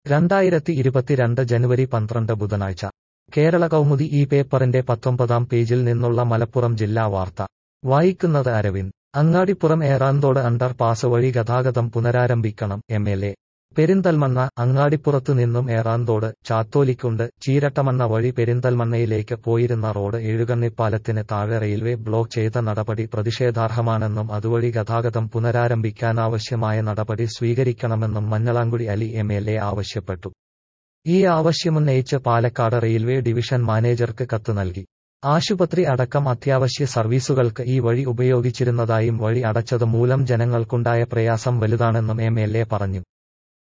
രണ്ടായിരത്തി ഇരുപത്തിരണ്ട് ജനുവരി പന്ത്രണ്ട് ബുധനാഴ്ച കേരള കൗമുദി ഈ പേപ്പറിന്റെ പത്തൊമ്പതാം പേജിൽ നിന്നുള്ള മലപ്പുറം ജില്ലാ വാർത്ത വായിക്കുന്നത് അരവിന്ദ് അങ്ങാടിപ്പുറം ഏറാന്തോട് അണ്ടർ പാസ് വഴി ഗതാഗതം പുനരാരംഭിക്കണം എം എൽ എ പെരിന്തൽമണ്ണ അങ്ങാടിപ്പുറത്തു നിന്നും ഏറാന്തോട് ചാത്തോലിക്കുണ്ട് ചീരട്ടമണ്ണ വഴി പെരിന്തൽമണ്ണയിലേക്ക് പോയിരുന്ന റോഡ് എഴുകണ്ണിപ്പാലത്തിന് താഴെ റെയിൽവേ ബ്ലോക്ക് ചെയ്ത നടപടി പ്രതിഷേധാർഹമാണെന്നും അതുവഴി ഗതാഗതം പുനരാരംഭിക്കാനാവശ്യമായ നടപടി സ്വീകരിക്കണമെന്നും Manjalamkuzhi Ali M L A ആവശ്യപ്പെട്ടു ഈ ആവശ്യമുന്നയിച്ച് പാലക്കാട് റെയിൽവേ ഡിവിഷൻ മാനേജർക്ക് കത്ത് നൽകി ആശുപത്രി അടക്കം അത്യാവശ്യ സർവീസുകൾക്ക് ഈ വഴി ഉപയോഗിച്ചിരുന്നതായും വഴി അടച്ചത് മൂലം ജനങ്ങൾക്കുണ്ടായ പ്രയാസം വലുതാണെന്നും എം എൽ എ പറഞ്ഞു